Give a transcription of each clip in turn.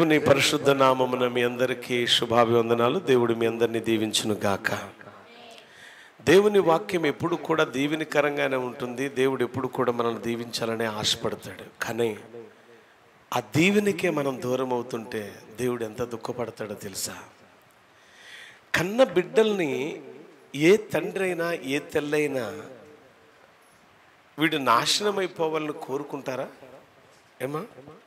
దేవుని పరిశుద్ధ నామమున మీ అందరికీ శుభాభివందనాలు దేవుడు మీ అందరినీ దీవించును గాక దేవుని వాక్యం ఎప్పుడు కూడా దీవెనికరంగానే ఉంటుంది దేవుడు ఎప్పుడు కూడా మనల్ని దీవించాలని ఆశపడతాడు కానీ ఆ దీవెనికే మనం దూరం అవుతుంటే దేవుడు ఎంత దుఃఖపడతాడో తెలుసా కన్న బిడ్డల్ని ఏ తండ్రి అయినా ఏ తెల్లైనా వీడు నాశనం అయిపోవాలని కోరుకుంటారా ఏమా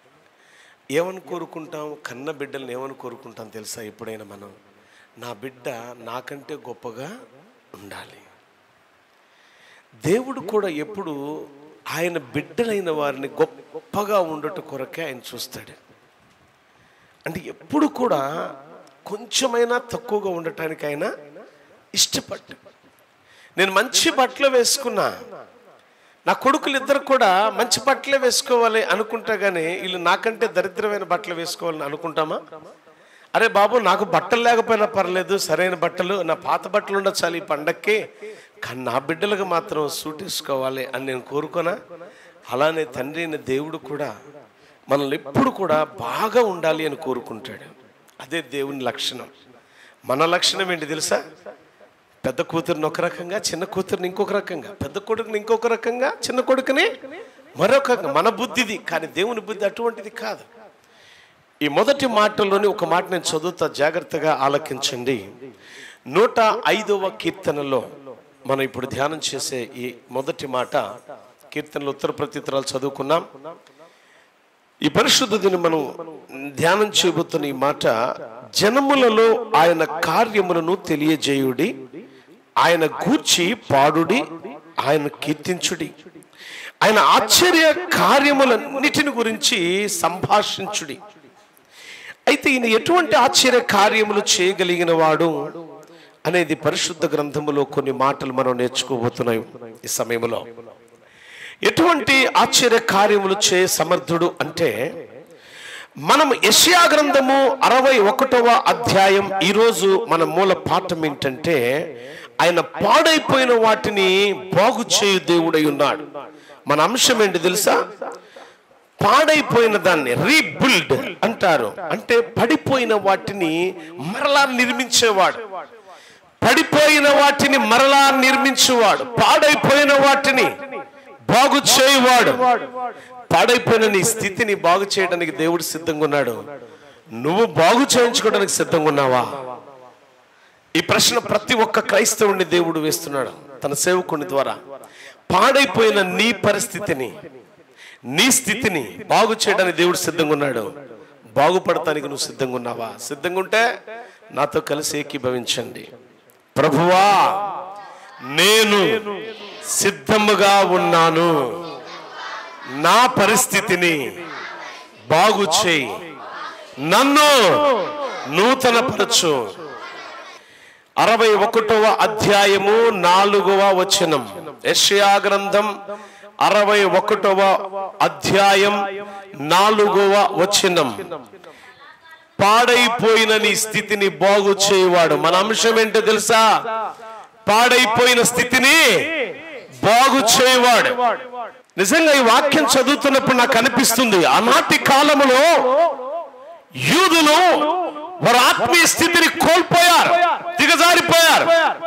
ఏమని కోరుకుంటాం కన్న బిడ్డల్ని ఏమని కోరుకుంటాం తెలుసా ఎప్పుడైనా మనం నా బిడ్డ నాకంటే గొప్పగా ఉండాలి దేవుడు కూడా ఎప్పుడు ఆయన బిడ్డలైన వారిని గొప్పగా ఉండట కొరకే ఆయన చూస్తాడు అంటే ఎప్పుడు కూడా కొంచెమైనా తక్కువగా ఉండటానికి ఆయన ఇష్టపడ్డు నేను మంచి బట్టలు వేసుకున్నా నా కొడుకులు ఇద్దరు కూడా మంచి బట్టలే వేసుకోవాలి అనుకుంటా కానీ వీళ్ళు నాకంటే దరిద్రమైన బట్టలు వేసుకోవాలని అనుకుంటామా అరే బాబు నాకు బట్టలు లేకపోయినా పర్లేదు సరైన బట్టలు నా పాత బట్టలు ఉండొచ్చాలి ఈ పండక్కి కానీ నా బిడ్డలకు మాత్రం సూట్ వేసుకోవాలి అని నేను కోరుకోనా అలానే తండ్రి అయిన దేవుడు కూడా మనల్ని ఎప్పుడు కూడా బాగా ఉండాలి అని కోరుకుంటాడు అదే దేవుని లక్షణం మన లక్షణం ఏంటి తెలుసా పెద్ద కూతురుని ఒక రకంగా చిన్న కూతురుని ఇంకొక రకంగా పెద్ద కొడుకుని ఇంకొక రకంగా చిన్న కొడుకుని మరొక రకంగా మన బుద్ధిది కానీ దేవుని బుద్ధి అటువంటిది కాదు ఈ మొదటి మాటల్లోని ఒక మాట నేను చదువుతా జాగ్రత్తగా ఆలకించండి నూట ఐదవ కీర్తనలో మనం ఇప్పుడు ధ్యానం చేసే ఈ మొదటి మాట కీర్తనలు ఉత్తర ప్రత్యుత్తరాలు చదువుకున్నాం ఈ పరిశుద్ధ దినం మనం ధ్యానం చేయబోతున్న ఈ మాట జనములలో ఆయన కార్యములను తెలియజేయుడి ఆయన గూర్చి పాడుడి ఆయన కీర్తించుడి ఆయన ఆశ్చర్య కార్యములన్నిటిని గురించి సంభాషించుడి అయితే ఈయన ఎటువంటి ఆశ్చర్య కార్యములు చేయగలిగిన వాడు అనేది పరిశుద్ధ గ్రంథములో కొన్ని మాటలు మనం నేర్చుకోబోతున్నాం ఈ సమయంలో ఎటువంటి ఆశ్చర్య కార్యములు చే సమర్థుడు అంటే మనం యష్యా గ్రంథము అరవై ఒకటవ అధ్యాయం ఈరోజు మన మూల పాఠం ఏంటంటే ఆయన పాడైపోయిన వాటిని బాగు చేయు దేవుడై ఉన్నాడు మన అంశం ఏంటి తెలుసా పాడైపోయిన దాన్ని రీబిల్డ్ అంటారు అంటే పడిపోయిన వాటిని మరలా నిర్మించేవాడు పడిపోయిన వాటిని మరలా నిర్మించేవాడు పాడైపోయిన వాటిని బాగు చేయువాడు పాడైపోయిన నీ స్థితిని బాగు చేయడానికి దేవుడు సిద్ధంగా ఉన్నాడు నువ్వు బాగు చేయించుకోవడానికి సిద్ధంగా ఉన్నావా ఈ ప్రశ్న ప్రతి ఒక్క క్రైస్తవుడిని దేవుడు వేస్తున్నాడు తన సేవకుని ద్వారా పాడైపోయిన నీ పరిస్థితిని నీ స్థితిని బాగు చేయడానికి దేవుడు సిద్ధంగా ఉన్నాడు బాగుపడటానికి నువ్వు సిద్ధంగా ఉన్నావా సిద్ధంగా ఉంటే నాతో కలిసి ఏకీభవించండి ప్రభువా నేను సిద్ధముగా ఉన్నాను నా పరిస్థితిని బాగు చేయి నన్ను నూతనపరచు అరవై ఒకటవ అధ్యాయము నాలుగవ వచనం యెషయా గ్రంథం అరవై ఒకటవ అధ్యాయం నాలుగవ వచనం పాడైపోయిన నీ స్థితిని బాగు చేయవాడు మన అంశం ఏంటో తెలుసా పాడైపోయిన స్థితిని బాగు చేయవాడు నిజంగా ఈ వాక్యం చదువుతున్నప్పుడు నాకు అనిపిస్తుంది ఆనాటి కాలములో యూదులు వారి ఆత్మీయ స్థితిని కోల్పోయారు దిగజారిపోయారు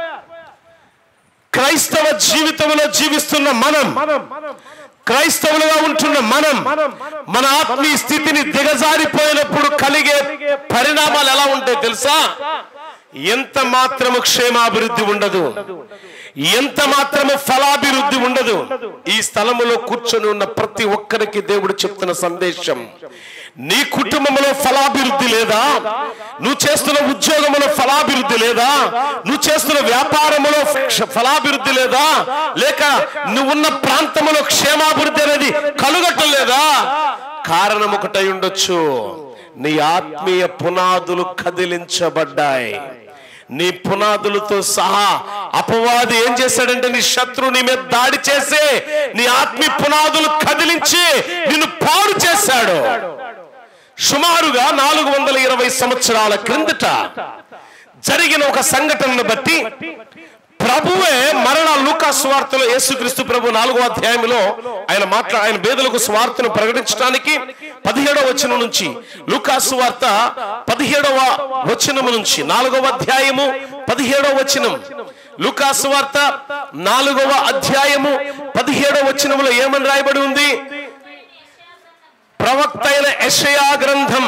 క్రైస్తవ జీవితంలో జీవిస్తున్న మనం క్రైస్తవులుగా ఉంటున్న మనం మన ఆత్మీయ స్థితిని దిగజారిపోయినప్పుడు కలిగే పరిణామాలు ఎలా ఉంటాయి తెలుసా ఎంత మాత్రము క్షేమాభివృద్ధి ఉండదు ఎంత మాత్రము ఫలాభివృద్ధి ఉండదు ఈ స్థలములో కూర్చొని ఉన్న ప్రతి ఒక్కరికి దేవుడు చెప్తున్న సందేశం నీ కుటుంబంలో ఫలాభివృద్ధి లేదా నువ్వు చేస్తున్న ఉద్యోగంలో ఫలాభివృద్ధి లేదా నువ్వు చేస్తున్న వ్యాపారంలో క్ష- ఫలాభివృద్ధి లేదా లేక నువ్వున్న ప్రాంతంలో క్షేమాభివృద్ధి అనేది కలుగటం లేదా కారణం ఒకటై ఉండొచ్చు నీ ఆత్మీయ పునాదులు కదిలించబడ్డాయి నీ పునాదులతో సహా అపవాది ఏం చేశాడంటే నీ శత్రువు నీ మీద దాడి చేసి నీ ఆత్మీయ పునాదులు కదిలించి నిన్ను పాడు చేశాడు సుమారుగా నాలుగు వందల ఇరవై సంవత్సరాల క్రిందట జరిగిన ఒక సంఘటనను బట్టి ప్రభువే మరణ లూకాస్ సువార్తలో యేసుక్రీస్తు ప్రభు నాలుగో అధ్యాయంలో ఆయన మాట్లా ఆయన పేదలకు సువార్తను ప్రకటించడానికి పదిహేడవ వచనం నుంచి లూకా సువార్త పదిహేడవ వచనము నుంచి నాలుగవ అధ్యాయము పదిహేడవ వచనం లూకా సువార్త నాలుగవ అధ్యాయము పదిహేడవ వచనములో ఏమని రాయబడి ఉంది ప్రవక్త అయిన యెషయా గ్రంథం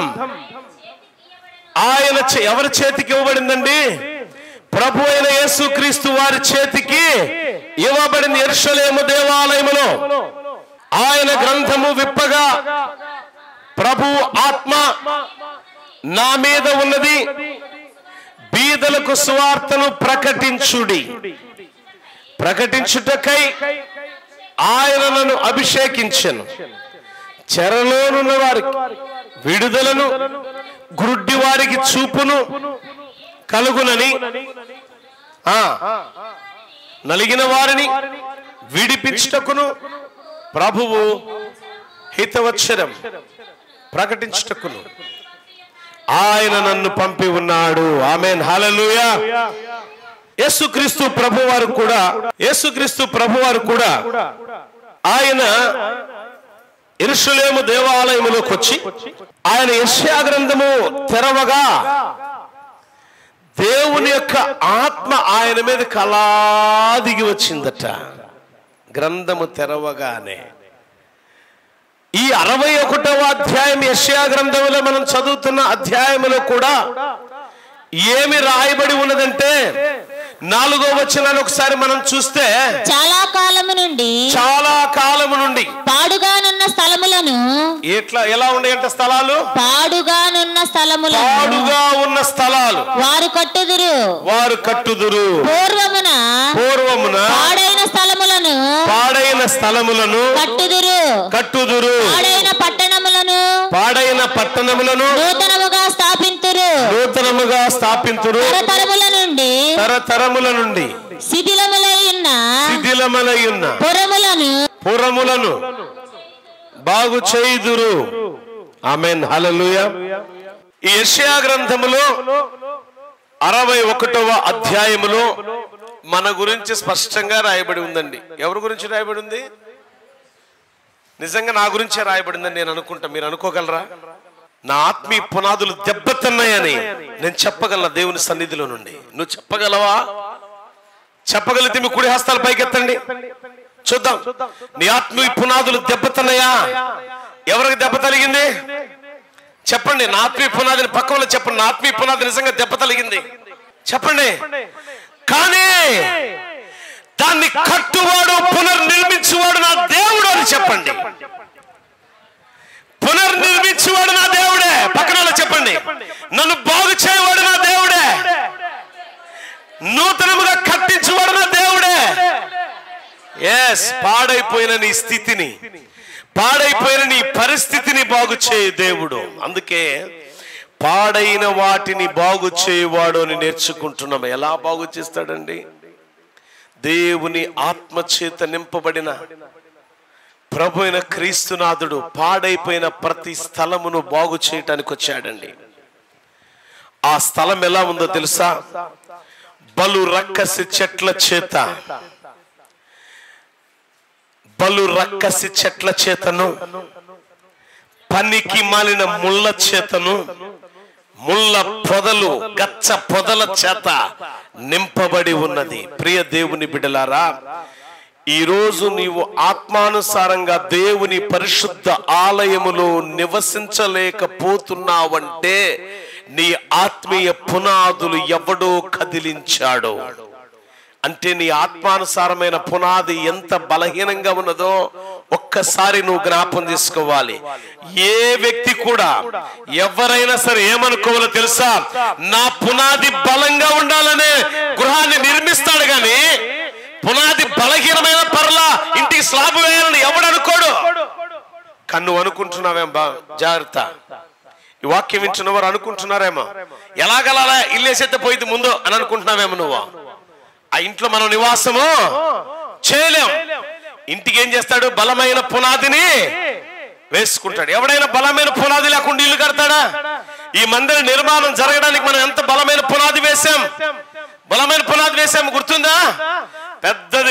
ఆయన చే- ఎవరి చేతికి ఇవ్వబడిందండి ప్రభు అయిన యేసుక్రీస్తు వారి చేతికి ఇవ్వబడింది ఎరుషలేము దేవాలయములో ఆయన గ్రంథము విప్పగా ప్రభు ఆత్మ నా మీద ఉన్నది బీదలకు సువార్తను ప్రకటించుడి ప్రకటించుటకై ఆయన నన్ను అభిషేకించను చెరలోనున్న వారికి విడుదలను గురుడ్డి వారికి చూపును కలుగునని ఆ నలిగిన వారిని విడిపించుటకును ప్రభువు హితవచ్చరం ప్రకటించుటకును ఆయన నన్ను పంపి ఉన్నాడు ఆమెన్ హల్లెలూయా యేసుక్రీస్తు ప్రభువారు కూడా యేసుక్రీస్తు ప్రభువారు కూడా ఆయన ఎరుషలేము దేవాలయములోకి వచ్చి ఆయన యెషయా గ్రంథము తెరవగా దేవుని యొక్క ఆత్మ ఆయన మీద కలా దిగి వచ్చిందట గ్రంథము తెరవగానే ఈ అరవై ఒకటవ అధ్యాయం యెషయా గ్రంథంలో మనం చదువుతున్న అధ్యాయములో కూడా ఏమి రాయబడి ఉన్నదంటే నాలుగో వచనాన్ని ఒకసారి మనం చూస్తే చాలా కాలము నుండి చాలా కాలము నుండి పాడుగానున్న స్థలములను ఎట్లా ఎలా ఉన్నాయంట స్థలాలు పాడుగానున్న స్థలములను పాడుగా ఉన్న స్థలాలు వారు కట్టుదురు వారు కట్టుదురు పూర్వమున పూర్వమున పాడైన స్థలములను పాడైన స్థలములను కట్టుదురు కట్టుదురు పాడైన పట్టణములను పాడైన పట్టణములను నూతనముగా స్థాపింతురు నూతనముగా స్థాపింతురు తరతరముల నుండి తరతరముల నుండి శిథిలములై ఉన్న శిథిలమలై ఉన్న పురములను పురములను బాగు చేయుదురు ఆమెన్ హల్లెలూయా ఈ యెషయా గ్రంథములో అరవై ఒకటవ అధ్యాయములో మన గురించి స్పష్టంగా రాయబడి ఉందండి ఎవరి గురించి రాయబడి ఉంది నిజంగా నా గురించే రాయబడిందని నేను అనుకుంటా మీరు అనుకోగలరా నా ఆత్మీయ పునాదులు దెబ్బతిన్నాయని నేను చెప్పగలను దేవుని సన్నిధిలో నుండి నువ్వు చెప్పగలవా చెప్పగలిగితే మీ కుడి హస్తాలు పైకెత్తండి చూద్దాం నీ ఆత్మీయ పునాదులు దెబ్బతిన్నాయా ఎవరికి దెబ్బ తలిగింది చెప్పండి నా ఆత్మీయ పునాదిని పక్కన చెప్పండి నా ఆత్మీయ పునాది నిజంగా దెబ్బ తలిగింది చెప్పండి కానీ దాన్ని కట్టువాడు పునర్నిర్మించువాడు నా దేవుడు అని చెప్పండి పునర్నిర్మించువాడు నా దేవుడే పక్కన వాళ్ళకి చెప్పండి నన్ను బాగు చేయవాడు నా దేవుడే నూతనముగా కట్టించువాడు నా దేవుడే ఎస్ పాడైపోయిన నీ స్థితిని పాడైపోయిన నీ పరిస్థితిని బాగు చేయ దేవుడు అందుకే పాడైన వాటిని బాగు చేయవాడు అని నేర్చుకుంటున్నాం ఎలా బాగు చేస్తాడండి దేవుని ఆత్మ చేత నింపబడిన ప్రభు అయిన క్రీస్తునాథుడు పాడైపోయిన ప్రతి స్థలమును బాగు చేయటానికి వచ్చాడండి ఆ స్థలం ఎలా ఉందో తెలుసా బలు రక్కసి చెట్ల చేత బలు రక్కసి చెట్ల చేతను పనికి మాలిన ముళ్ళ చేతను ముళ్ళ పొదలు గచ్చ పొదల చేత నింపబడి ఉన్నది ప్రియ దేవుని బిడలారా ఈ రోజు నీవు ఆత్మానుసారంగా దేవుని పరిశుద్ధ ఆలయములో నివసించలేకపోతున్నావంటే నీ ఆత్మీయ పునాదులు ఎవడో కదిలించాడో అంటే నీ ఆత్మానుసారమైన పునాది ఎంత బలహీనంగా ఉన్నదో ఒక్కసారి నువ్వు జ్ఞాపం తీసుకోవాలి ఏ వ్యక్తి కూడా ఎవరైనా సరే ఏమనుకోవాలో తెలుసా నా పునాది బలంగా ఉండాలనే గృహాన్ని నిర్మిస్తాడు గాని పునాది బలహీనమైన పర్లా ఇంటికి స్లాబ్ వేయాలని ఎవడు అనుకోడు కానీ నువ్వు అనుకుంటున్నావేం బా జాగ్రత్త ఈ వాక్యం వింటున్న వారు అనుకుంటున్నారేమో ఎలాగలా ఇల్లేసైతే పోయింది ముందు అని అనుకుంటున్నావేమో నువ్వు ఆ ఇంట్లో మనం నివాసము చేయలేం ఇంటికి ఏం చేస్తాడు బలమైన పునాదిని వేసుకుంటాడు ఎవడైనా బలమైన పునాది లేకుండా ఇల్లు కడతాడా ఈ మందిర నిర్మాణం జరగడానికి మనం ఎంత బలమైన పునాది వేశాం బలమైన పునాది వేసాం గుర్తుందా పెద్దది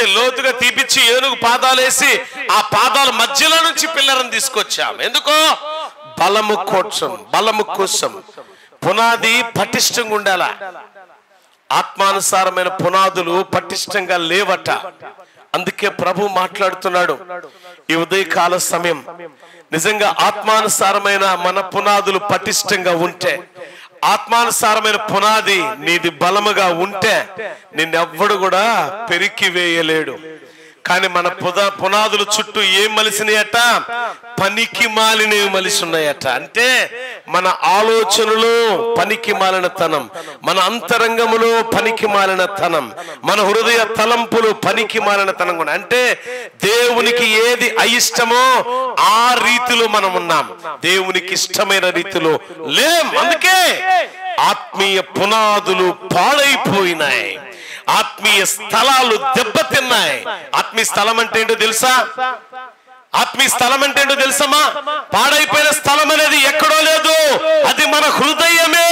లోతుగా తీపిచ్చి ఏనుగు పాదాలేసి ఆ పాదాల మధ్యలో నుంచి పిల్లలను తీసుకొచ్చాం ఎందుకో బలము కోసం బలము కోసం పునాది పటిష్టంగా ఉండాలా ఆత్మానుసారమైన పునాదులు పటిష్టంగా లేవట అందుకే ప్రభు మాట్లాడుతున్నాడు ఈ ఉదయకాల సమయం నిజంగా ఆత్మానుసారమైన మన పునాదులు పటిష్టంగా ఉంటే ఆత్మానుసారమైన పునాది నీది బలముగా ఉంటే నిన్నెవ్వడు కూడా పెరికి వేయలేడు కానీ మన పుద పునాదుల చుట్టూ ఏం మలిసినాయట పనికి మాలినవి మలిసి ఉన్నాయట అంటే మన ఆలోచనలో పనికి మాలిన తనం మన అంతరంగములో పనికి మాలిన తనం మన హృదయ తలంపులు పనికి మాలిన తనం కూడా అంటే దేవునికి ఏది అయిష్టమో ఆ రీతిలో మనం ఉన్నాం దేవునికి ఇష్టమైన రీతిలో లేం అందుకే ఆత్మీయ పునాదులు పాడైపోయినాయి ఆత్మీయ స్థలాలు దెబ్బతిన్నాయి ఆత్మీయ స్థలం అంటే ఏంటో తెలుసా ఆత్మీయ స్థలం అంటే ఏంటో తెలుసమ్మా పాడైపోయిన స్థలం అనేది ఎక్కడో లేదు అది మన హృదయమే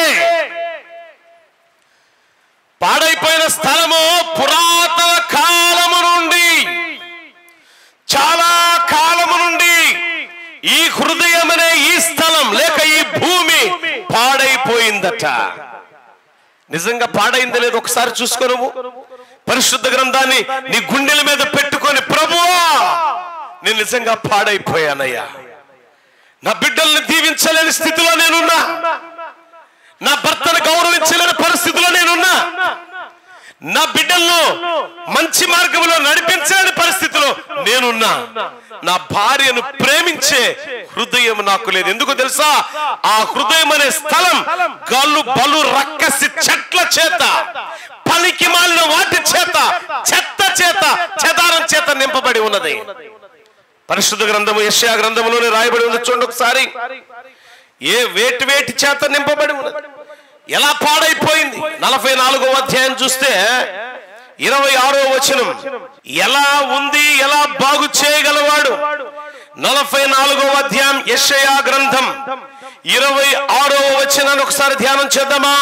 పాడైపోయిన స్థలము పురాతన కాలము నుండి చాలా కాలము నుండి ఈ హృదయం అనే ఈ స్థలం లేక ఈ భూమి పాడైపోయిందట నిజంగా పాడైంది లేదు ఒకసారి చూసుకో నువ్వు పరిశుద్ధ గ్రంథాన్ని నీ గుండెల మీద పెట్టుకొని ప్రభువా నేను నిజంగా పాడైపోయానయ్యా నా బిడ్డల్ని దీవించలేని స్థితిలో నేనున్నా నా భర్తను గౌరవించలేని పరిస్థితిలో నేనున్నా నా బిడ్డలను మంచి మార్గంలో నడిపించలేని పరిస్థితిలో నేనున్నా నా భార్యను ప్రేమించే హృదయం నాకు లేదు ఎందుకు తెలుసా ఆ హృదయం అనే స్థలం గల్లు బలు రక్కసి చెట్ల చేత పలికి మాలిన వాటి చేత చెత్త చేత చెదారం చేత నింపబడి ఉన్నది పరిశుద్ధ గ్రంథము యెషయా గ్రంథములోనే రాయబడి ఉంది చూడండి ఒకసారి ఏ వేటి వేటి చేత నింపబడి ఉన్నది ఎలా పాడైపోయింది నలభై నాలుగో అధ్యాయం చూస్తే ఇరవై ఆరో వచనం ఎలా ఉంది ఎలా బాగు చేయగలవాడు నలభై నాలుగో అధ్యాయం యెషయా గ్రంథం ఇరవై ఆరో వచనాన్ని ఒకసారి ధ్యానం చేద్దామా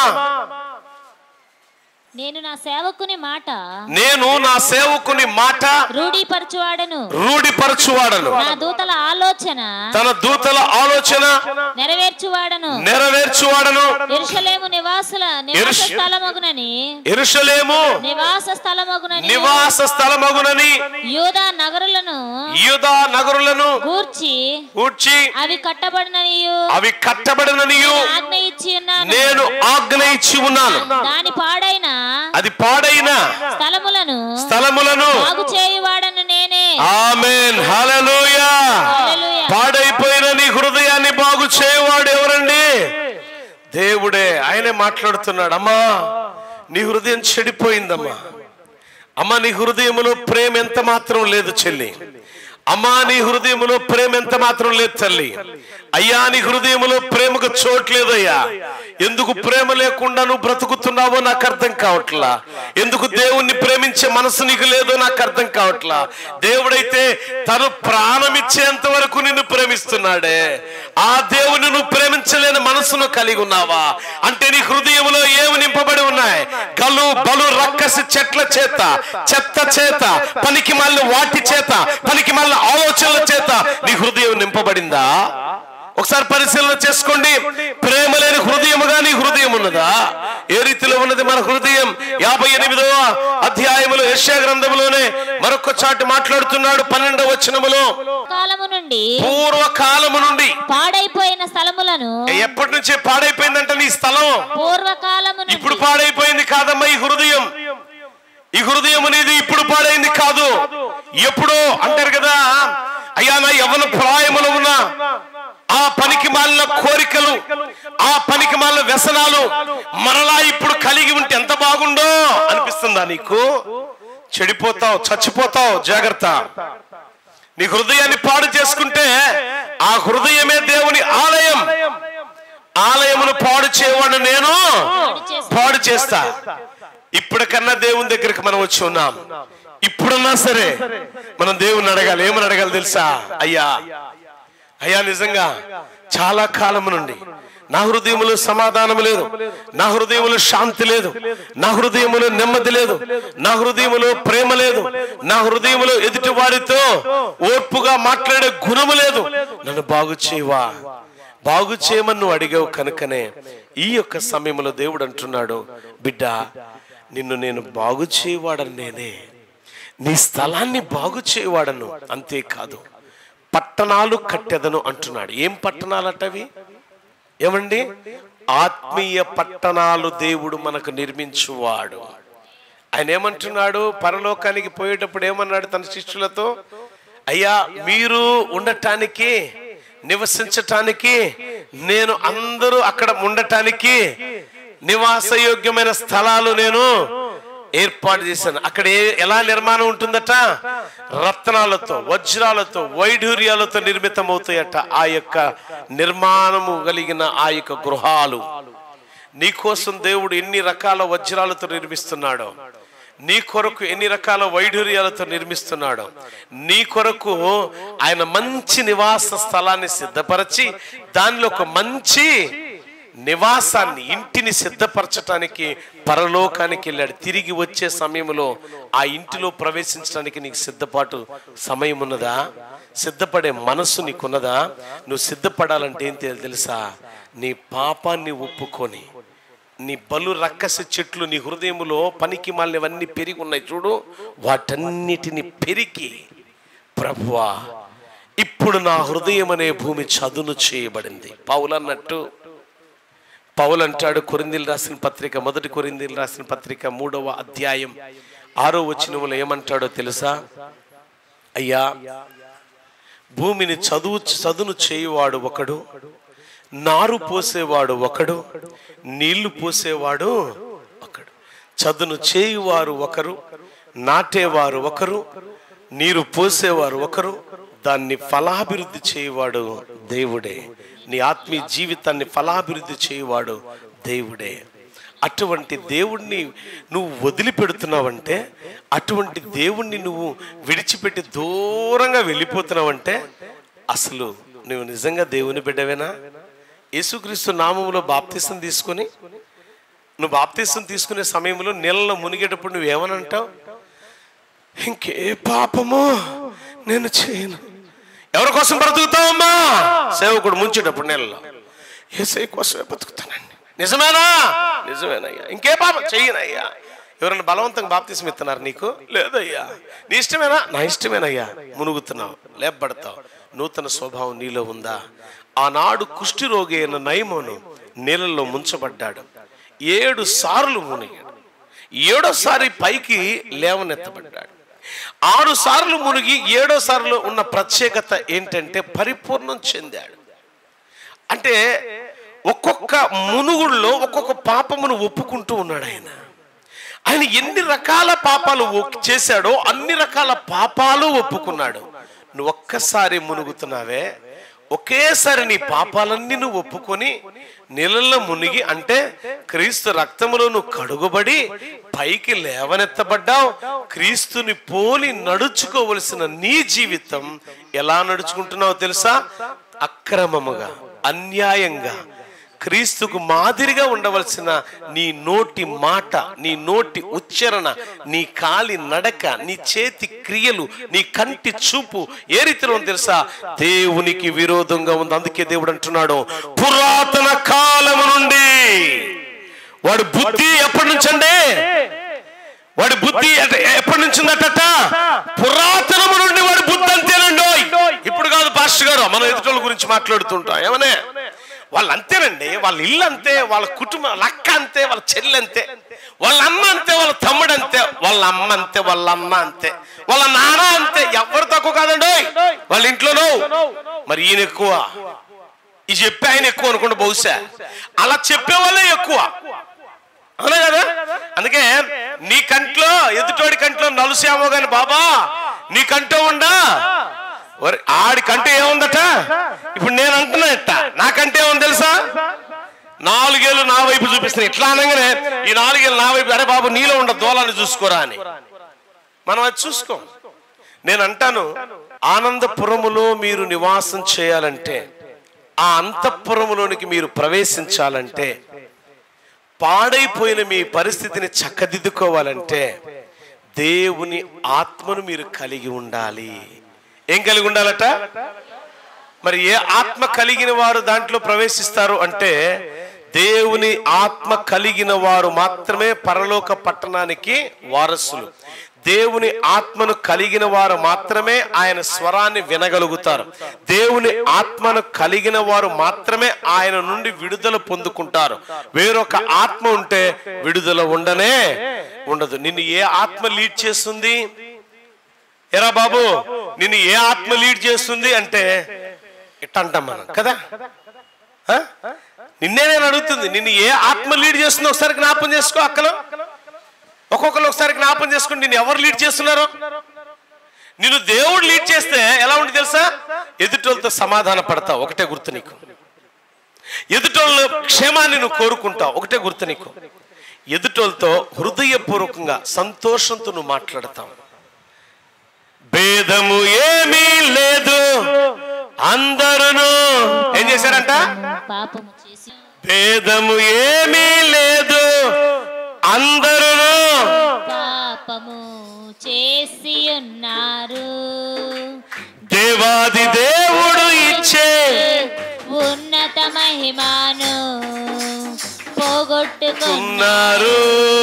నేను నా సేవకుని మాట నేను నా సేవకుని మాట రూఢీపరచువాడను రూఢిపరచువాడను నా దూతల ఆలోచన తన దూతల ఆలోచన నెరవేర్చువాడను నెరవేర్చువాడను ఎరుషలేము నివాసుల నివాస ఎరుష- స్థలమగునని ఎరుషలేము నివాస స్థలమగునని నివాస స్థలమగునని యూదా నగరులను యూదా నగరులను గూర్చి కూర్చి అవి కట్టబడిననియు అవి కట్టబడిననియు ఆజ్ఞ ఇచ్చి ఉన్నాను నేను ఆజ్ఞ ఇచ్చి ఉన్నాను దాని పాడైన అది పాడైన స్థలములను స్థలములను బాగు చేయువాడను నేనే ఆమెన్ హల్లెలూయా హల్లెలూయా. పాడైపోయిన నీ హృదయాన్ని బాగు చేయవాడు ఎవరండి దేవుడే ఆయనే మాట్లాడుతున్నాడు అమ్మా నీ హృదయం చెడిపోయిందమ్మా అమ్మా నీ హృదయములో ప్రేమ ఎంత మాత్రం లేదు చెల్లి అమ్మా నీ హృదయములో ప్రేమ ఎంత మాత్రం లేదు తల్లి అయ్యా నీ హృదయములో ప్రేమకు చోట్లేదయ్యా ఎందుకు ప్రేమ లేకుండా నువ్వు బ్రతుకుతున్నావో నాకు అర్థం కావట్లా ఎందుకు దేవుణ్ణి ప్రేమించే మనసు నీకు లేదో నాకు అర్థం కావట్లా దేవుడైతే తను ప్రాణమిచ్చేంత వరకు నిన్ను ప్రేమిస్తున్నాడే ఆ దేవుని నువ్వు ప్రేమించలేని మనసును కలిగి ఉన్నావా అంటే నీ హృదయంలో ఏమి నింపబడి ఉన్నాయి గలు బలు రక్కసి చెట్ల చేత చెత్త చేత పనికి మళ్ళీ వాటి చేత పనికి మళ్ళీ ఆలోచనల చేత నీ హృదయం నింపబడిందా ఒకసారి పరిశీలన చేసుకోండి ప్రేమ లేని హృదయముగా నీ హృదయం ఉన్నదా ఏ రీతిలో ఉన్నది మన హృదయం యాభై ఎనిమిదవ అధ్యాయములో యెషయా గ్రంథములోనే మరొక చాటు మాట్లాడుతున్నాడు పన్నెండవ వచనములో కాలము నుండి పూర్వకాలము నుండి పాడైపోయిన స్థలములను ఎప్పటి నుంచే పాడైపోయిందంట నీ స్థలం పూర్వకాలము ఇప్పుడు నుండి పాడైపోయింది కాదమ్మా ఈ హృదయం ఈ హృదయం అనేది ఇప్పుడు పాడైంది కాదు ఎప్పుడో అంటారు కదా అయ్యా నా యవన ప్రాయములో ఉన్న ఆ పనికి మాలిన కోరికలు ఆ పనికి మాలిన వ్యసనాలు మరలా ఇప్పుడు కలిగి ఉంటే ఎంత బాగుండో అనిపిస్తుందా నీకు చెడిపోతావు చచ్చిపోతావు జాగ్రత్త నీ హృదయాన్ని పాడు చేసుకుంటే ఆ హృదయమే దేవుని ఆలయం ఆలయమును పాడు చేయవాడు నేను పాడు చేస్తా ఇప్పటికన్నా దేవుని దగ్గరికి మనం వచ్చి ఉన్నాం ఇప్పుడన్నా సరే మనం దేవుని అడగాలి ఏమని అడగాలి తెలుసా అయ్యా అయ్యా నిజంగా చాలా కాలం నుండి నా హృదయములో సమాధానం లేదు నా హృదయములో శాంతి లేదు నా హృదయములో నెమ్మది లేదు నా హృదయములో ప్రేమ లేదు నా హృదయములో ఎదుటి వారితో ఓర్పుగా మాట్లాడే గుణము లేదు నన్ను బాగు చేయవా బాగు చేయమని నువ్వు అడిగావు కనుకనే ఈ యొక్క సమయంలో దేవుడు అంటున్నాడు బిడ్డ నిన్ను నేను బాగు చేయవాడని నేనే నీ స్థలాన్ని బాగు చేయవాడను అంతేకాదు పట్టణాలు కట్టెదను అంటున్నాడు ఏం పట్టణాలటవి ఏమండి ఆత్మీయ పట్టణాలు దేవుడు మనకు నిర్మించువాడు ఆయన ఏమంటున్నాడు పరలోకానికి పోయేటప్పుడు ఏమన్నాడు తన శిష్యులతో అయ్యా మీరు ఉండటానికి నివసించటానికి నేను అందరూ అక్కడ ఉండటానికి నివాసయోగ్యమైన స్థలాలు నేను ఏర్పాటు చేశాను అక్కడ ఏ- ఎలా నిర్మాణం ఉంటుందట రత్నాలతో వజ్రాలతో వైఢూర్యాలతో నిర్మితమవుతాయట ఆ యొక్క నిర్మాణము కలిగిన ఆ యొక్క గృహాలు నీకోసం దేవుడు ఎన్ని రకాల వజ్రాలతో నిర్మిస్తున్నాడో నీ కొరకు ఎన్ని రకాల వైఢూర్యాలతో నిర్మిస్తున్నాడో నీ కొరకు ఆయన మంచి నివాస స్థలాన్ని సిద్ధపరచి దానిలో ఒక మంచి నివాసాన్ని ఇంటిని సిద్ధపరచటానికి పరలోకానికి వెళ్ళాడు తిరిగి వచ్చే సమయంలో ఆ ఇంటిలో ప్రవేశించడానికి నీకు సిద్ధపాటు సమయం ఉన్నదా సిద్ధపడే మనస్సు నీకున్నదా నువ్వు సిద్ధపడాలంటే ఏం తెలు- తెలుసా నీ పాపాన్ని ఒప్పుకొని నీ బలు రక్కస చెట్లు నీ హృదయములో పనికి మాలినవన్నీ పెరిగి ఉన్నాయి చూడు వాటన్నిటిని పెరికి ప్రభువా ఇప్పుడు నా హృదయం అనే భూమి చదును చేయబడింది పౌలు అన్నట్టు పౌలు అంటాడు కొరిందీలు రాసిన పత్రిక మొదటి కొరిందీలు రాసిన పత్రిక మూడవ అధ్యాయం ఆరో వచనములో ఏమంటాడో తెలుసా అయ్యా భూమిని చదువు చదును చేయువాడు ఒకడు నారు పోసేవాడు ఒకడు నీళ్లు పోసేవాడు ఒకడు చదును చేయువారు ఒకరు నాటేవారు ఒకరు నీరు పోసేవారు ఒకరు దాన్ని ఫలాభివృద్ధి చేయువాడు దేవుడే నీ ఆత్మీయ జీవితాన్ని ఫలాభివృద్ధి చేయువాడు దేవుడే అటువంటి దేవుణ్ణి నువ్వు వదిలిపెడుతున్నావంటే అటువంటి దేవుణ్ణి నువ్వు విడిచిపెట్టి దూరంగా వెళ్ళిపోతున్నావంటే అసలు నువ్వు నిజంగా దేవుని బిడ్డవేనా యేసుక్రీస్తు నామములో బాప్తిసం తీసుకొని నువ్వు బాప్తిసం తీసుకునే సమయంలో నీళ్ళలో మునిగేటప్పుడు నువ్వేమనంటావు ఇంకే పాపము నేను చేయను ఎవరి కోసం బ్రతుకుతావమ్మా సేవకుడు ముంచేటప్పుడు నీళ్ళలో ఏసై కోసమే బతుకుతానండి నిజమేనా నిజమేనయ్యా ఇంకే పాపం చెయ్యనయ్యా ఎవరైనా బలవంతంగా బాప్తిసం ఇస్తున్నారు నీకు లేదయ్యా నీ ఇష్టమేనా నా ఇష్టమేనయ్యా మునుగుతున్నావు లేపబడతావు నూతన స్వభావం నీలో ఉందా ఆనాడు కుష్టి రోగి అయిన నయమును నీళ్ళల్లో ముంచబడ్డాడు ఏడు సార్లు మునిగాడు ఏడోసారి పైకి లేవనెత్తబడ్డాడు ఆరు సార్లు మునిగి ఏడో సార్లు ఉన్న ప్రత్యేకత ఏంటంటే పరిపూర్ణం చెందాడు అంటే ఒక్కొక్క మునుగుల్లో ఒక్కొక్క పాపమును ఒప్పుకుంటూ ఉన్నాడు ఆయన ఆయన ఎన్ని రకాల పాపాలు ఒ- చేశాడో అన్ని రకాల పాపాలు ఒప్పుకున్నాడు నువ్వు ఒక్కసారి మునుగుతున్నావే ఒకేసారి నీ పాపాలన్నీ నువ్వు ఒప్పుకొని నీళ్ళల్లో మునిగి అంటే క్రీస్తు రక్తములో నువ్వు కడుగుబడి పైకి లేవనెత్తబడ్డావు క్రీస్తుని పోలి నడుచుకోవలసిన నీ జీవితం ఎలా నడుచుకుంటున్నావో తెలుసా అక్రమముగా అన్యాయంగా క్రీస్తుకు మాదిరిగా ఉండవలసిన నీ నోటి మాట నీ నోటి ఉచ్చారణ నీ కాలి నడక నీ చేతి క్రియలు నీ కంటి చూపు ఏ రీతిలో ఉంది తెలుసా దేవునికి విరోధంగా ఉంది అందుకే దేవుడు అంటున్నాడు పురాతన కాలము నుండి వాడు బుద్ధి ఎప్పటి నుంచి అండి వాడి బుద్ధి ఎట- ఎప్పటి నుంచి ఉందట పురాతనము నుండి వాడి బుద్ధి అంతేనండి ఇప్పుడు కాదు పాస్టర్ గారు మనం ఎదుటోళ్ళ గురించి మాట్లాడుతుంటాం ఏమనే వాళ్ళు అంతేనండి వాళ్ళ ఇల్లు అంతే వాళ్ళ కుటుంబం లక్క అంతే వాళ్ళ చెల్లి అంతే వాళ్ళ అమ్మ అంతే వాళ్ళ తమ్ముడు అంతే వాళ్ళ అమ్మ అంతే వాళ్ళ అమ్మ అంతే వాళ్ళ నాన్న అంతే ఎవరు తక్కువ కాదండి వాళ్ళ ఇంట్లోనూ మరి ఈయన ఎక్కువ ఈ చెప్పి ఆయన ఎక్కువ అనుకుంటే బహుశా అలా చెప్పే వాళ్ళే ఎక్కువ అవునా కదా అందుకే నీ కంట్లో ఎదుటోడి కంట్లో నలుసామో గాని బాబా నీ కంటో ఉండా ఒరే, ఆడి కంటే ఏముందట ఇప్పుడు నేను అంటున్నట్ట నాకంటే ఏముంది తెలుసా నాలుగేళ్ళు నా వైపు చూపిస్తున్నాయి ఇట్లా అనగానే ఈ నాలుగేళ్ళు నా వైపు అరే బాబు నీలో ఉండ దోలాన్ని చూసుకోరా అని మనం అది చూసుకోం నేను అంటాను ఆనందపురములో మీరు నివాసం చేయాలంటే ఆ అంతఃపురములోనికి మీరు ప్రవేశించాలంటే పాడైపోయిన మీ పరిస్థితిని చక్కదిద్దుకోవాలంటే దేవుని ఆత్మను మీరు కలిగి ఉండాలి ఏం కలిగి ఉండాలట మరి ఏ ఆత్మ కలిగిన వారు దాంట్లో ప్రవేశిస్తారు అంటే దేవుని ఆత్మ కలిగిన వారు మాత్రమే పరలోక పట్టణానికి వారసులు దేవుని ఆత్మను కలిగిన వారు మాత్రమే ఆయన స్వరాన్ని వినగలుగుతారు దేవుని ఆత్మను కలిగిన వారు మాత్రమే ఆయన నుండి విడుదల పొందుకుంటారు వేరొక ఆత్మ ఉంటే విడుదల ఉండనే ఉండదు నిన్ను ఏ ఆత్మ లీడ్ చేస్తుంది ఎరా బాబు నిన్ను ఏ ఆత్మ లీడ్ చేస్తుంది అంటే ఇట్ట అంటాం మనం కదా ఆ? నిన్నే నేను అడుగుతుంది నిన్ను ఏ ఆత్మ లీడ్ చేస్తుందో ఒకసారి జ్ఞాపం చేసుకో అక్కలో ఒక్కొక్కరు ఒకసారి జ్ఞాపం చేసుకుని నిన్ను ఎవరు లీడ్ చేస్తున్నారు నిన్ను దేవుడు లీడ్ చేస్తే ఎలా ఉంటుంది తెలుసా ఎదుటోళ్ళతో సమాధాన పడతావు ఒకటే గుర్తు నీకు ఎదుటోళ్ళ క్షేమాన్ని నువ్వు కోరుకుంటావు ఒకటే గుర్తు నీకు ఎదుటోళ్ళతో హృదయపూర్వకంగా సంతోషంతో నువ్వు మాట్లాడతావు భేదము ఏమీ లేదు అందరూ ఏం చేశారంట పాపము చేసి భేదము ఏమీ లేదు అందరూ పాపము చేసి ఉన్నారు దేవాది దేవుడు ఇచ్చే ఉన్నత మహిమాను పోగొట్టుకున్నారు ఉన్నారు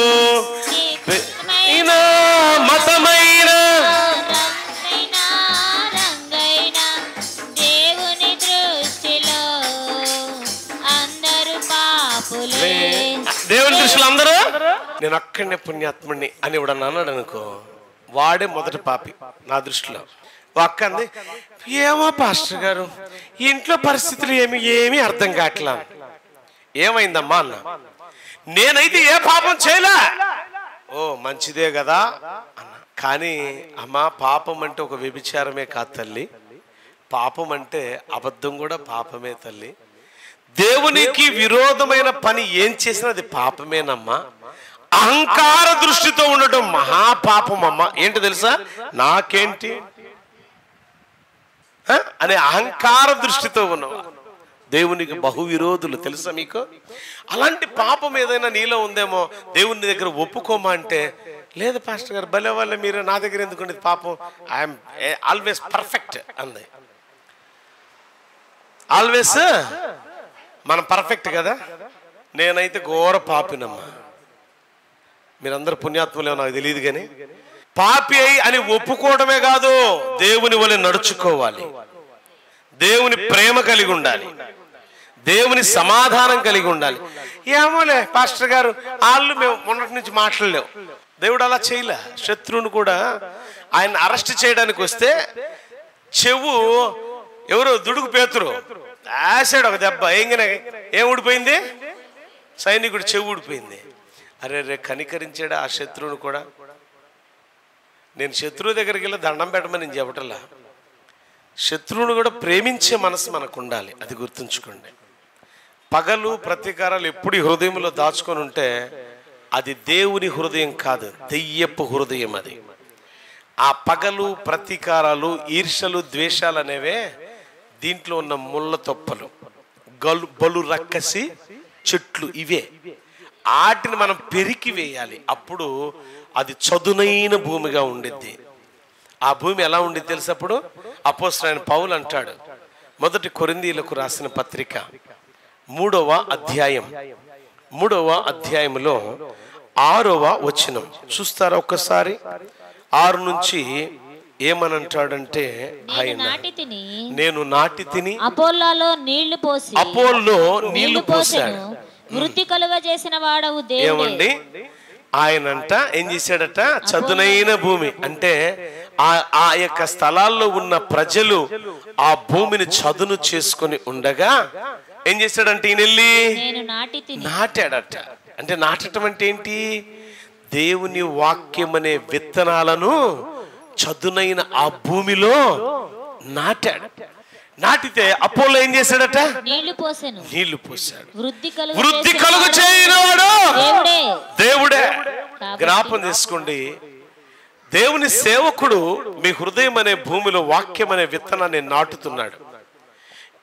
అయినా మతమైన రంగైనా రంగైనా దేవుని దృష్టిలో అందరూ పాపులే దేవుని దృష్టిలో అందరూ నేను అక్కడనే పుణ్యాత్ముడిని అని ఇప్పుడు అన్నాడు అనుకో వాడే మొదటి పాపి నా దృష్టిలో ఓ అక్క అంది ఏమో పాస్టర్ గారు ఈ ఇంట్లో పరిస్థితులు ఏమి ఏమీ అర్థం కావట్లా ఏమైందమ్మా అన్న నేనైతే ఏ పాపం చేయలే ఓ మంచిదే కదా అన్న కానీ అమ్మా పాపం అంటే ఒక వ్యభిచారమే కాదు తల్లి పాపం అంటే అబద్ధం కూడా పాపమే తల్లి దేవునికి విరోధమైన పని ఏం చేసినా అది పాపమేనమ్మా అహంకార దృష్టితో ఉండటం మహాపాపం అమ్మా ఏంటి తెలుసా నాకేంటి ఆ? అనే అహంకార దృష్టితో ఉన్నవా దేవునికి బహు విరోధులు తెలుసా మీకు అలాంటి పాపం ఏదైనా నీలో ఉందేమో దేవుని దగ్గర ఒప్పుకోమా అంటే లేదు పాస్టర్ గారు భలే వాళ్ళ మీరు నా దగ్గర ఎందుకు ఉండేది పాపం ఐఎమ్ ఆల్వేస్ పర్ఫెక్ట్ అంది ఆల్వేస్ మనం పర్ఫెక్ట్ కదా నేనైతే ఘోర పాపినమ్మా మీరందరు పుణ్యాత్ములేమో నాకు తెలియదు కానీ పాపి అయి అని ఒప్పుకోవడమే కాదు దేవుని వలె నడుచుకోవాలి దేవుని ప్రేమ కలిగి ఉండాలి దేవుని సమాధానం కలిగి ఉండాలి ఏమోలే పాస్టర్ గారు వాళ్ళు మేము మొన్నటి నుంచి మాట్లాడలేవు దేవుడు అలా చేయలే శత్రువుని కూడా ఆయన అరెస్ట్ చేయడానికి వస్తే చెవు ఎవరు దుడుగు పేతురు ఆశాడు ఒక దెబ్బ ఏంగిన ఏం ఊడిపోయింది సైనికుడు చెవు ఊడిపోయింది అరే రే కనికరించాడు ఆ శత్రువుని కూడా నేను శత్రువు దగ్గరికి వెళ్ళి దండం పెట్టమని నేను చెప్పటల్లా శత్రువుని కూడా ప్రేమించే మనసు మనకు ఉండాలి అది గుర్తుంచుకోండి పగలు ప్రతీకారాలు ఎప్పుడు ఈ హృదయంలో దాచుకొని ఉంటే అది దేవుని హృదయం కాదు దెయ్యపు హృదయం అది ఆ పగలు ప్రతీకారాలు ఈర్షలు ద్వేషాలు అనేవే దీంట్లో ఉన్న ముళ్ళ తొప్పలు గలు బలు రక్కసి చెట్లు ఇవే వాటిని మనం పెరికి వేయాలి అప్పుడు అది చదునైన భూమిగా ఉండిద్ది ఆ భూమి ఎలా ఉండిద్ది తెలిసప్పుడు అపోసరైన పౌలు అంటాడు మొదటి కొరిందీలకు రాసిన పత్రిక మూడవ అధ్యాయం మూడవ అధ్యాయంలో ఆరవ వచనం చూస్తారా ఒక్కసారి ఆరు నుంచి ఏమనంటాడంటే నేను ఆయన నాటి తిని నేను నాటి తిని అపోల్లాలో నీళ్లు పోసి అపోల్లో నీళ్లు నీళ్లు పోసాడు పోసెను వృత్తి కలుగ చేసిన వాడవు దేవుడే ఏమండి ఆయనంట ఏం చేశాడట చదునైన భూమి అంటే ఆ ఆ యొక్క స్థలాల్లో ఉన్న ప్రజలు ఆ భూమిని చదును చేసుకొని ఉండగా ఏం చేశాడంటే ఈయన వెళ్ళి నేను నాటి తిని నాటాడట అంటే నాటటం అంటే ఏంటి దేవుని వాక్యం అనే విత్తనాలను చదునైన ఆ భూమిలో నాటాడు నాటితే అపోలో ఏం చేశాడట నీళ్లు పోసెను నీళ్లు పోసాడు వృద్ధి కలుగ వృద్ధి చేసిన కలుగు వాడవు చేయనవాడు దేవుడే దేవుడే కాబట్టి- జ్ఞాపం తీసుకోండి దేవుని సేవకుడు మీ హృదయం అనే భూమిలో వాక్యం అనే విత్తనాన్ని నాటుతున్నాడు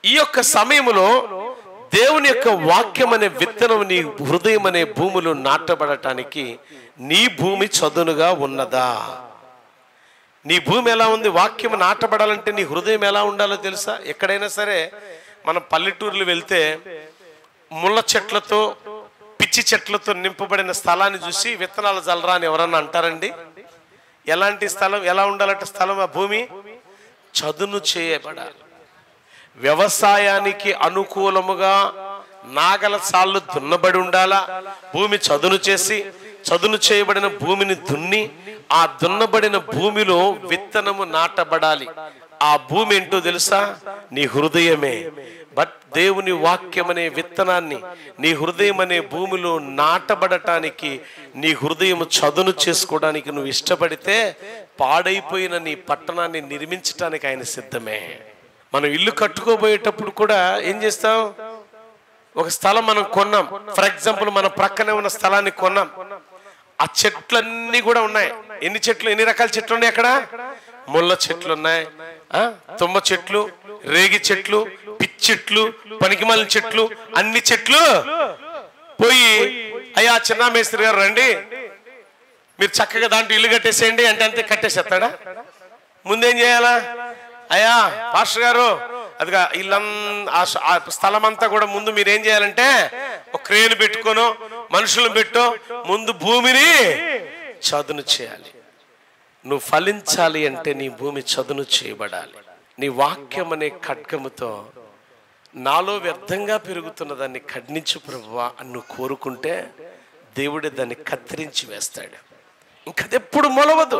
ఈ యొక్క సమయంలో దేవుని యొక్క వాక్యం అనే విత్తనం నీ హృదయం అనే భూములు నాటబడటానికి నీ భూమి చదునుగా ఉన్నదా నీ భూమి ఎలా ఉంది వాక్యం నాటబడాలంటే నీ హృదయం ఎలా ఉండాలో తెలుసా ఎక్కడైనా సరే మనం పల్లెటూర్లు వెళ్తే ముళ్ళ చెట్లతో పిచ్చి చెట్లతో నింపబడిన స్థలాన్ని చూసి విత్తనాలు జలరా అని ఎవరన్నా అంటారండి ఎలాంటి స్థలం ఎలా ఉండాలంటే స్థలం ఆ భూమి చదును చేయబడాలి వ్యవసాయానికి అనుకూలముగా నాగల సాళ్ళు దున్నబడి ఉండాలా భూమి చదును చేసి చదును చేయబడిన భూమిని దున్ని ఆ దున్నబడిన భూమిలో విత్తనము నాటబడాలి ఆ భూమి ఏంటో తెలుసా నీ హృదయమే బట్ దేవుని వాక్యం అనే విత్తనాన్ని నీ హృదయం అనే భూమిలో నాటబడటానికి నీ హృదయం చదును చేసుకోవడానికి నువ్వు ఇష్టపడితే పాడైపోయిన నీ పట్టణాన్ని నిర్మించటానికి ఆయన సిద్ధమే మనం ఇల్లు కట్టుకోబోయేటప్పుడు కూడా ఏం చేస్తాం ఒక స్థలం మనం కొన్నాం ఫర్ ఎగ్జాంపుల్ మన ప్రక్కనే ఉన్న స్థలాన్ని కొన్నాం ఆ చెట్లన్నీ కూడా ఉన్నాయి ఎన్ని చెట్లు ఎన్ని రకాల చెట్లు ఉన్నాయి అక్కడ ముళ్ళ చెట్లు ఉన్నాయి ఆ, తుమ్మ చెట్లు రేగి చెట్లు పిచ్చెట్లు పనికిమాలిన చెట్లు అన్ని చెట్లు పోయి అయ్యా చిన్న మేస్త్రి గారు రండి మీరు చక్కగా దాంట్లో ఇల్లు కట్టేసేయండి అంటే అంతే కట్టేసేస్తాడా ముందేం చేయాలా అయ్యా పాస్టర్ గారు అదిగా ఇల్లం ఆ స- ఆ స్థలం అంతా కూడా ముందు మీరు ఏం చేయాలంటే ఒక క్రేన్ పెట్టుకోను మనుషులను పెట్టు ముందు భూమిని చదును చేయాలి నువ్వు ఫలించాలి అంటే నీ భూమి చదును చేయబడాలి నీ వాక్యం అనే ఖడ్గముతో నాలో వ్యర్థంగా పెరుగుతున్న దాన్ని ఖండించు ప్రభువా అని నువ్వు కోరుకుంటే దేవుడే దాన్ని కత్తిరించి వేస్తాడు ఇంకదెప్పుడు మొలవదు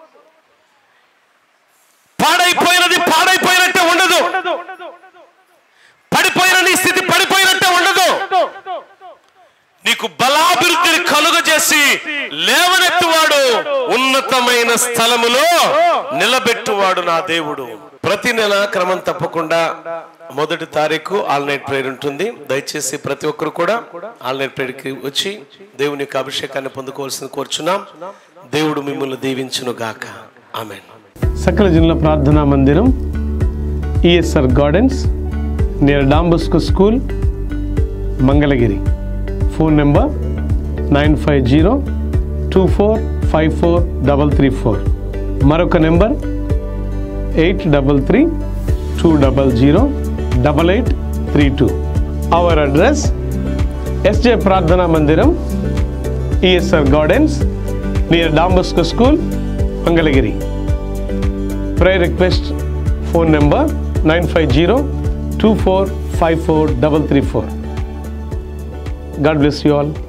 పాడైపోయినది పాడైపోయినట్టే ఉండదు పడిపోయిన నీ స్థితి పడిపోయినట్టే ఉండదు నీకు బలాభివృద్ధిని కలుగజేసి లేవనెత్తువాడు ఉన్నతమైన స్థలములో నిలబెట్టువాడు నా దేవుడు ప్రతి నెల క్రమం తప్పకుండా మొదటి తారీఖు ఆల్ నైట్ ప్రేయర్ ఉంటుంది దయచేసి ప్రతి ఒక్కరు కూడా ఆల్ నైట్ ప్రేయర్కి వచ్చి దేవుని యొక్క అభిషేకాన్ని పొందుకోవాల్సింది కోరుచున్నాం దేవుడు మిమ్మల్ని దీవించును గాక ఆమెన్ సకల జనుల ప్రార్థనా మందిరం ESR Gardens near Don Bosco school Mangalagiri phone number nine five zero two four five four double three four మరొక number eight double three two double zero double eight three two our address SJ ప్రార్థనా మందిరం ESR Gardens near Don Bosco school Mangalagiri prayer request phone number 950 2454 334 god bless you all